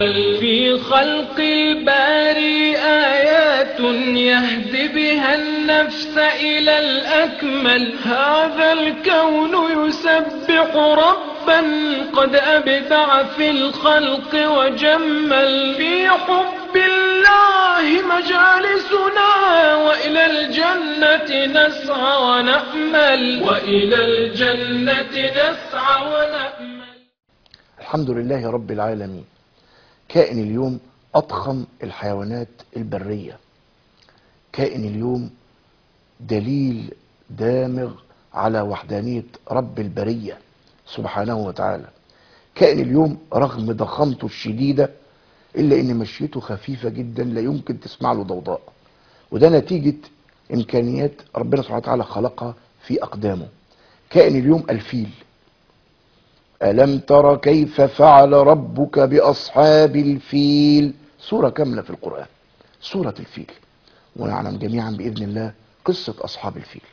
في خلق الباري آيات يهدي بها النفس إلى الأكمل هذا الكون يسبح ربا قد أبدع في الخلق وجمل في حب الله مجالسنا وإلى الجنة نسعى ونأمل وإلى الجنة نسعى ونأمل الحمد لله رب العالمين كائن اليوم أضخم الحيوانات البرية كائن اليوم دليل دامغ على وحدانية رب البرية سبحانه وتعالى كائن اليوم رغم ضخامته الشديدة إلا إن مشيته خفيفة جدا لا يمكن تسمع له ضوضاء وده نتيجة إمكانيات ربنا سبحانه وتعالى خلقها في أقدامه كائن اليوم الفيل ألم تر كيف فعل ربك بأصحاب الفيل سورة كاملة في القرآن سورة الفيل ونعلم جميعا بإذن الله قصة أصحاب الفيل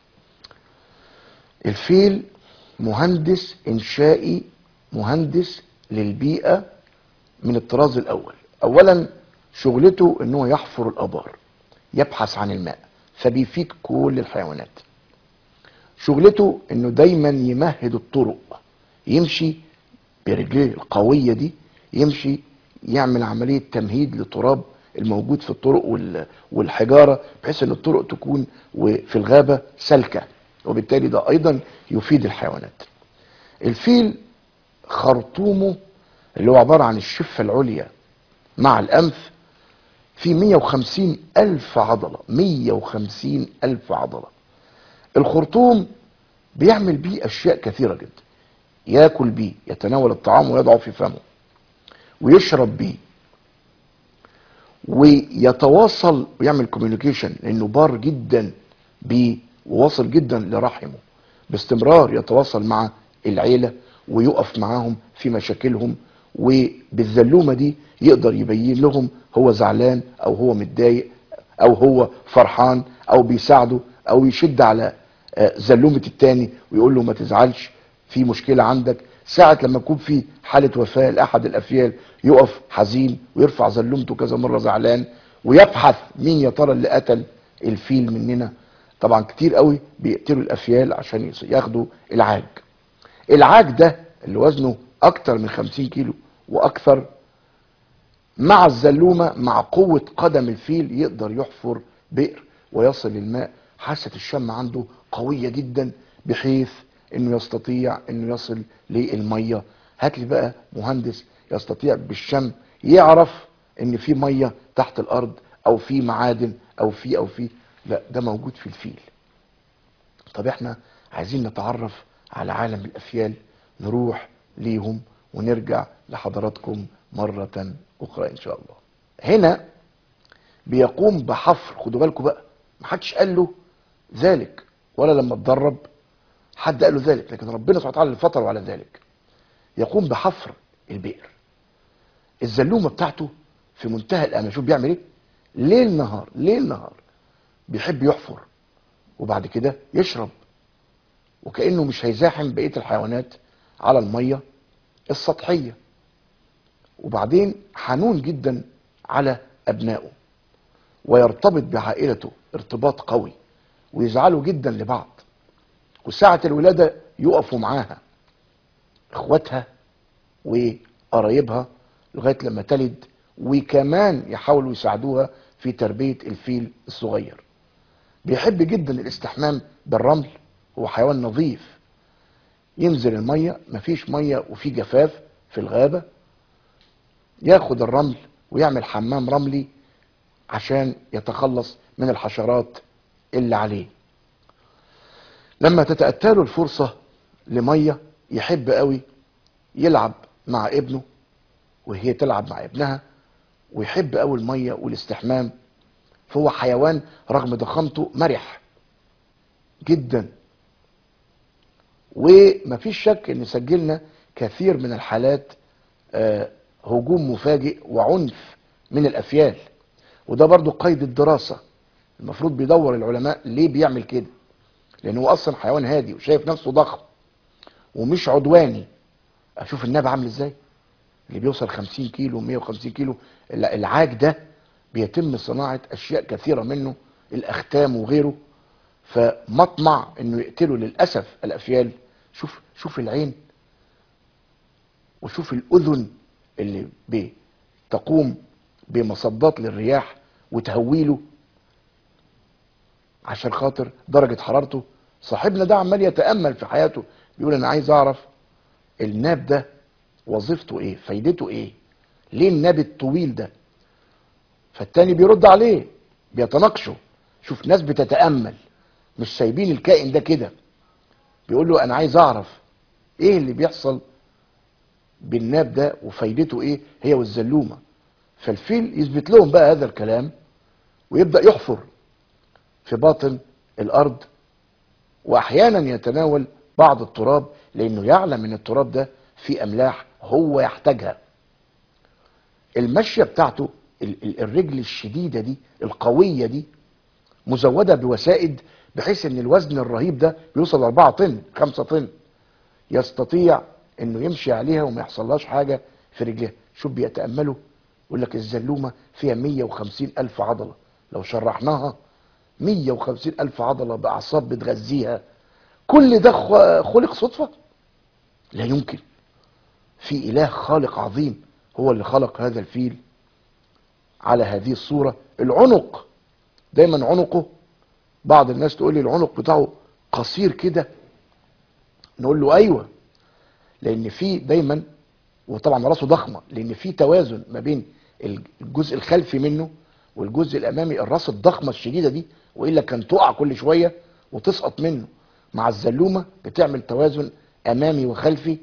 الفيل مهندس إنشائي مهندس للبيئة من الطراز الأول أولا شغلته أنه يحفر الأبار يبحث عن الماء فبيفيد كل الحيوانات شغلته أنه دايما يمهد الطرق يمشي برجليه القوية دي يمشي يعمل عملية تمهيد للتراب الموجود في الطرق وال- والحجارة بحيث ان الطرق تكون و- في الغابة سالكة وبالتالي ده ايضا يفيد الحيوانات الفيل خرطومه اللي هو عبارة عن الشفة العليا مع الانف في 150 الف عضلة 150 الف عضلة الخرطوم بيعمل بيه اشياء كثيرة جدا ياكل بيه يتناول الطعام ويضعه في فمه ويشرب بيه ويتواصل ويعمل كوميونيكيشن لانه بار جدا بيه وواصل جدا لرحمه باستمرار يتواصل مع العيله ويقف معاهم في مشاكلهم وبالذلومه دي يقدر يبين لهم هو زعلان او هو متضايق او هو فرحان او بيساعده او يشد على آه، زلومه التاني ويقول له ما تزعلش في مشكله عندك ساعه لما يكون في حاله وفاه لاحد الافيال يقف حزين ويرفع زلومته كذا مره زعلان ويبحث مين يا ترى اللي قتل الفيل مننا طبعا كتير قوي بيقتلوا الافيال عشان يص- ياخدوا العاج العاج ده اللي وزنه اكتر من 50 كيلو واكثر مع الزلومة مع قوة قدم الفيل يقدر يحفر بئر ويصل للماء حاسة الشم عنده قوية جدا بحيث انه يستطيع انه يصل للمية هات لي بقى مهندس يستطيع بالشم يعرف ان في مية تحت الارض او في معادن او في او في لا ده موجود في الفيل طب احنا عايزين نتعرف على عالم الافيال نروح ليهم ونرجع لحضراتكم مرة اخرى ان شاء الله هنا بيقوم بحفر خدوا بالكم بقى محدش قال له ذلك ولا لما اتدرب حد قال له ذلك لكن ربنا سبحانه وتعالى اللي فطره على ذلك يقوم بحفر البئر الزلومه بتاعته في منتهى الامل شوف بيعمل ايه ليل نهار ليل نهار بيحب يحفر وبعد كده يشرب وكانه مش هيزاحم بقيه الحيوانات على الميه السطحيه وبعدين حنون جدا على ابنائه ويرتبط بعائلته ارتباط قوي ويزعلوا جدا لبعض وساعة الولادة يقفوا معاها اخواتها وقرايبها لغاية لما تلد وكمان يحاولوا يساعدوها في تربية الفيل الصغير بيحب جدا الاستحمام بالرمل هو حيوان نظيف ينزل المية مفيش مية وفي جفاف في الغابة ياخد الرمل ويعمل حمام رملي عشان يتخلص من الحشرات اللي عليه لما تتأتى له الفرصة لمية يحب قوي يلعب مع ابنه وهي تلعب مع ابنها ويحب قوي المية والاستحمام فهو حيوان رغم ضخامته مرح جدا ومفيش شك ان سجلنا كثير من الحالات آه، هجوم مفاجئ وعنف من الافيال وده برضو قيد الدراسة المفروض بيدور العلماء ليه بيعمل كده لان هو اصلا حيوان هادي وشايف نفسه ضخم ومش عدواني اشوف النبي عامل ازاي اللي بيوصل 50 كيلو 150 كيلو ال- العاج ده بيتم صناعة أشياء كثيرة منه الأختام وغيره فمطمع إنه يقتله للأسف الأفيال شوف شوف العين وشوف الأذن اللي بتقوم بمصدات للرياح وتهويله عشان خاطر درجة حرارته صاحبنا ده عمال يتأمل في حياته بيقول أنا عايز أعرف الناب ده وظيفته إيه فايدته إيه ليه الناب الطويل ده فالتاني بيرد عليه بيتناقشوا شوف ناس بتتأمل مش سايبين الكائن ده كده بيقول له أنا عايز أعرف إيه اللي بيحصل بالناب ده وفايدته إيه هي والزلومة فالفيل يثبت لهم بقى هذا الكلام ويبدأ يحفر في باطن الارض واحيانا يتناول بعض التراب لانه يعلم ان التراب ده فيه املاح هو يحتاجها المشيه بتاعته ال- ال- الرجل الشديده دي القويه دي مزوده بوسائد بحيث ان الوزن الرهيب ده بيوصل 4 طن 5 طن يستطيع انه يمشي عليها وما يحصلهاش حاجه في رجليها شوف بيتاملوا يقول لك الزلومه فيها 150 الف عضله لو شرحناها 150 ألف عضلة بأعصاب بتغذيها كل ده خ- خلق صدفة لا يمكن في إله خالق عظيم هو اللي خلق هذا الفيل على هذه الصورة العنق دايما عنقه بعض الناس تقول لي العنق بتاعه قصير كده نقول له أيوة لأن في دايما وطبعا راسه ضخمة لأن في توازن ما بين الجزء الخلفي منه والجزء الامامي الراس الضخمه الشديده دي والا كان تقع كل شويه وتسقط منه مع الزلومه بتعمل توازن امامي وخلفي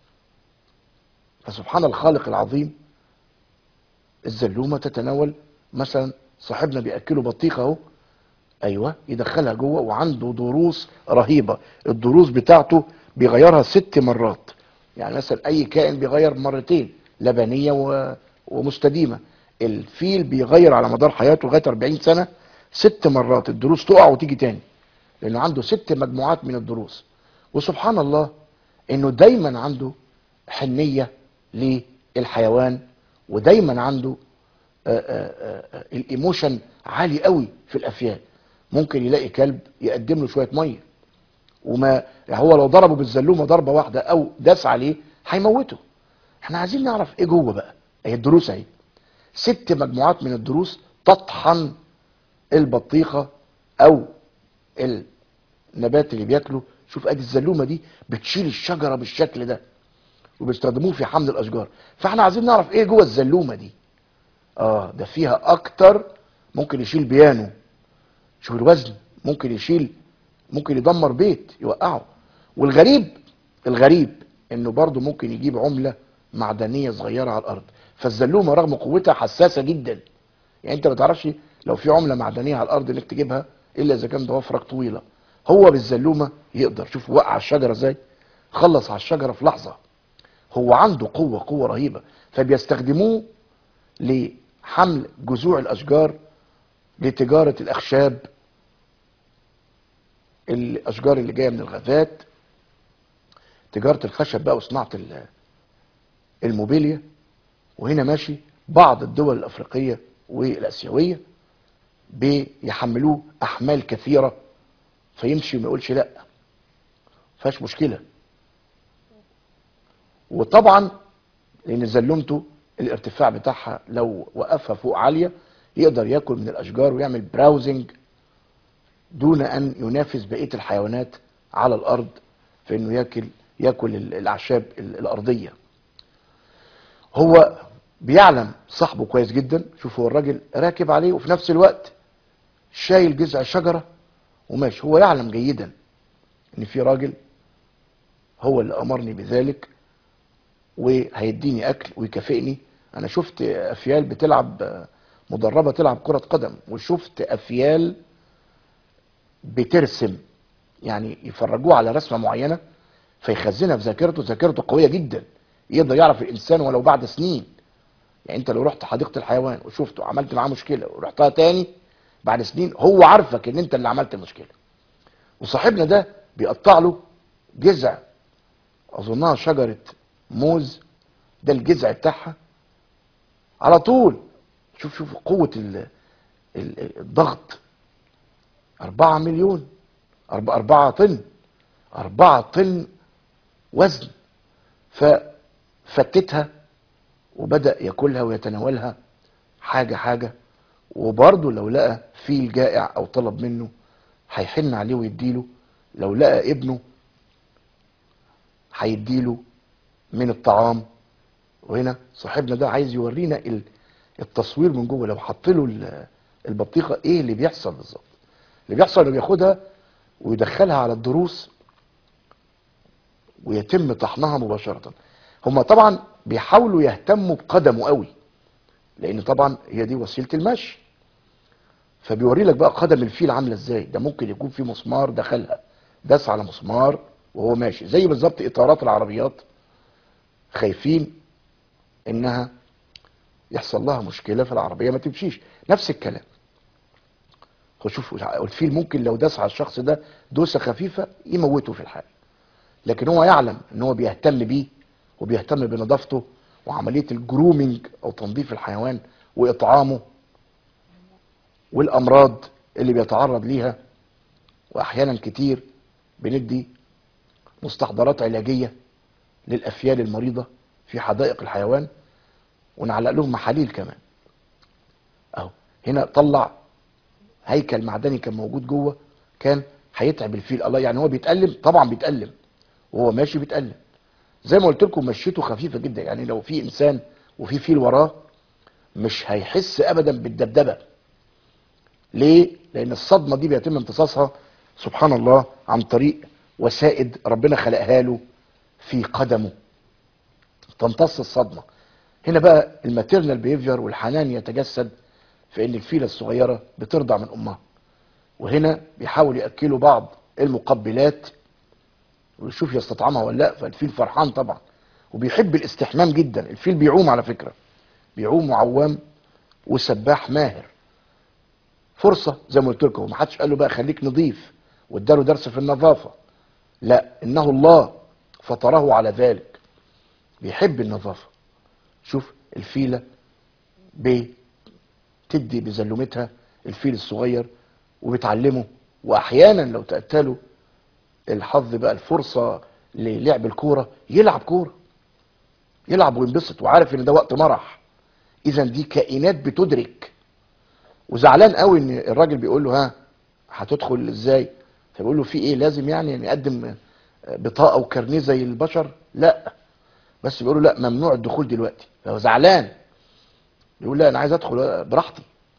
فسبحان الخالق العظيم الزلومه تتناول مثلا صاحبنا بياكله بطيخه اهو ايوه يدخلها جوه وعنده ضروس رهيبه الضروس بتاعته بيغيرها ست مرات يعني مثلا اي كائن بيغير مرتين لبنيه و... ومستديمه الفيل بيغير على مدار حياته لغايه 40 سنه ست مرات الدروس تقع وتيجي تاني لانه عنده ست مجموعات من الدروس وسبحان الله انه دايما عنده حنيه للحيوان ودايما عنده آه، آه، آه، الايموشن عالي قوي في الافيال ممكن يلاقي كلب يقدم له شويه ميه وما هو لو ضربه بالزلومه ضربه واحده او داس عليه هيموته احنا عايزين نعرف ايه جوه بقى هي الدروس اهي ست مجموعات من الدروس تطحن البطيخه او النبات اللي بياكله شوف ادي الزلومه دي بتشيل الشجره بالشكل ده وبيستخدموه في حمل الاشجار فاحنا عايزين نعرف ايه جوه الزلومه دي اه ده فيها اكتر ممكن يشيل بيانو شوف الوزن ممكن يشيل ممكن يدمر بيت يوقعه والغريب الغريب انه برضه ممكن يجيب عمله معدنيه صغيره على الارض فالزلومه رغم قوتها حساسه جدا يعني انت ما تعرفش لو في عمله معدنيه على الارض انك تجيبها الا اذا كان ضوافرك طويله هو بالزلومه يقدر شوف وقع الشجره ازاي خلص على الشجره في لحظه هو عنده قوه قوه رهيبه فبيستخدموه لحمل جذوع الاشجار لتجاره الاخشاب الاشجار اللي جايه من الغابات تجاره الخشب بقى وصناعه ال- الموبيليا وهنا ماشي بعض الدول الافريقيه والاسيويه بيحملوه احمال كثيره فيمشي وما يقولش لا فيهاش مشكله وطبعا لان زلمته الارتفاع بتاعها لو وقفها فوق عاليه يقدر ياكل من الاشجار ويعمل براوزنج دون ان ينافس بقيه الحيوانات على الارض في انه ياكل ياكل ال- الاعشاب ال- الارضيه هو بيعلم صاحبه كويس جدا شوف هو الراجل راكب عليه وفي نفس الوقت شايل جذع شجره وماشي هو يعلم جيدا ان في راجل هو اللي امرني بذلك وهيديني اكل ويكافئني انا شفت افيال بتلعب مدربه تلعب كره قدم وشفت افيال بترسم يعني يفرجوه على رسمه معينه فيخزنها في ذاكرته ذاكرته قويه جدا يقدر يعرف الانسان ولو بعد سنين يعني انت لو رحت حديقه الحيوان وشفته وعملت معاه مشكله ورحتها تاني بعد سنين هو عارفك ان انت اللي عملت المشكله وصاحبنا ده بيقطع له جذع اظنها شجره موز ده الجذع بتاعها على طول شوف شوف قوة ال- ال- الضغط أربعة مليون أرب- أربعة طن أربعة طن وزن ففتتها وبدأ ياكلها ويتناولها حاجة حاجة وبرضه لو لقى فيل جائع أو طلب منه هيحن عليه ويديله لو لقى ابنه هيديله من الطعام وهنا صاحبنا ده عايز يورينا ال- التصوير من جوه لو حط له ال- البطيخه ايه اللي بيحصل بالظبط اللي بيحصل انه بياخدها ويدخلها على الضروس ويتم طحنها مباشره هما طبعا بيحاولوا يهتموا بقدمه قوي لان طبعا هي دي وسيله المشي فبيوري لك بقى قدم الفيل عامله ازاي ده ممكن يكون في مسمار دخلها داس على مسمار وهو ماشي زي بالظبط اطارات العربيات خايفين انها يحصل لها مشكله في العربيه ما تمشيش نفس الكلام خد شوف الفيل ممكن لو داس على الشخص ده دوسه خفيفه يموته في الحال لكن هو يعلم ان هو بيهتم بيه وبيهتم بنظافته وعمليه الجرومينج او تنظيف الحيوان واطعامه والامراض اللي بيتعرض ليها واحيانا كتير بندي مستحضرات علاجيه للافيال المريضه في حدائق الحيوان ونعلق لهم محاليل كمان اهو هنا طلع هيكل معدني كان موجود جوه كان هيتعب الفيل الله يعني هو بيتألم طبعا بيتألم وهو ماشي بيتألم زي ما قلت لكم مشيته خفيفه جدا يعني لو في انسان وفي فيل وراه مش هيحس ابدا بالدبدبه ليه لان الصدمه دي بيتم امتصاصها سبحان الله عن طريق وسائد ربنا خلقها له في قدمه تمتص الصدمه هنا بقى الماتيرنال بيهيفير والحنان يتجسد في ان الفيله الصغيره بترضع من امها وهنا بيحاول ياكلوا بعض المقبلات ويشوف يستطعمها ولا لا فالفيل فرحان طبعا وبيحب الاستحمام جدا الفيل بيعوم على فكره بيعوم وعوام وسباح ماهر فرصه زي ما قلت لكم ما حدش قال له بقى خليك نظيف واداله درس في النظافه لا انه الله فطره على ذلك بيحب النظافه شوف الفيله بتدي بزلومتها الفيل الصغير وبتعلمه واحيانا لو تاتله الحظ بقى الفرصه للعب الكوره يلعب كوره يلعب وينبسط وعارف ان ده وقت مرح اذا دي كائنات بتدرك وزعلان قوي ان الراجل بيقول له ها هتدخل ازاي فبيقول له في ايه لازم يعني نقدم بطاقه وكارنيه زي البشر لا بس بيقول له لا ممنوع الدخول دلوقتي فهو زعلان يقول لا انا عايز ادخل براحتي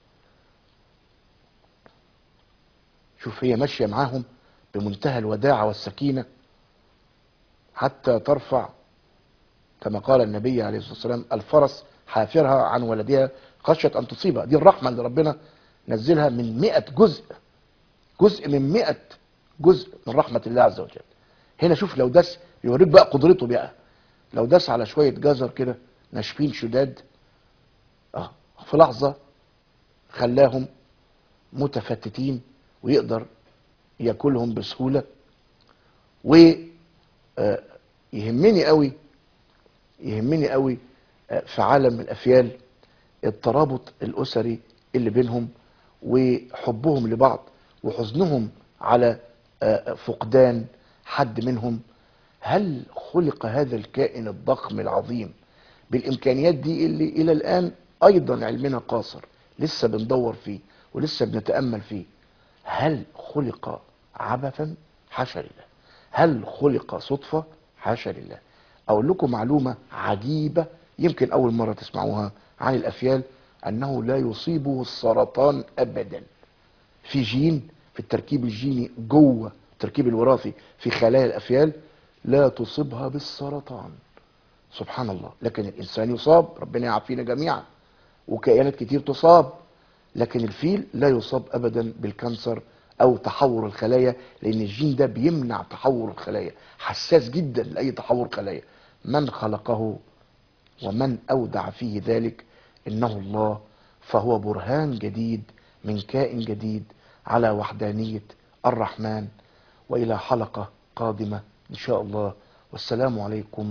شوف هي ماشيه معاهم بمنتهى الوداعه والسكينه حتى ترفع كما قال النبي عليه الصلاه والسلام الفرس حافرها عن ولدها خشيه ان تصيبها دي الرحمه اللي ربنا نزلها من مئة جزء جزء من مئة جزء من رحمه الله عز وجل هنا شوف لو داس يوريك بقى قدرته بقى لو داس على شويه جزر كده ناشفين شداد اه في لحظه خلاهم متفتتين ويقدر ياكلهم بسهوله و آه، يهمني قوي يهمني قوي آه، في عالم الافيال الترابط الاسري اللي بينهم وحبهم لبعض وحزنهم على آه، فقدان حد منهم هل خلق هذا الكائن الضخم العظيم بالامكانيات دي اللي الى الان ايضا علمنا قاصر لسه بندور فيه ولسه بنتامل فيه هل خلق عبثا حاشا لله هل خلق صدفه حاشا لله اقول لكم معلومه عجيبه يمكن اول مره تسمعوها عن الافيال انه لا يصيبه السرطان ابدا في جين في التركيب الجيني جوه التركيب الوراثي في خلايا الافيال لا تصيبها بالسرطان سبحان الله لكن الانسان يصاب ربنا يعافينا جميعا وكائنات كتير تصاب لكن الفيل لا يصاب ابدا بالكانسر او تحور الخلايا لان الجين ده بيمنع تحور الخلايا حساس جدا لاي تحور خلايا من خلقه ومن اودع فيه ذلك انه الله فهو برهان جديد من كائن جديد على وحدانيه الرحمن والى حلقه قادمه ان شاء الله والسلام عليكم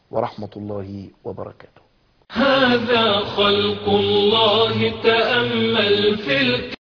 ورحمة الله وبركاته هذا خلق الله تأمل في الك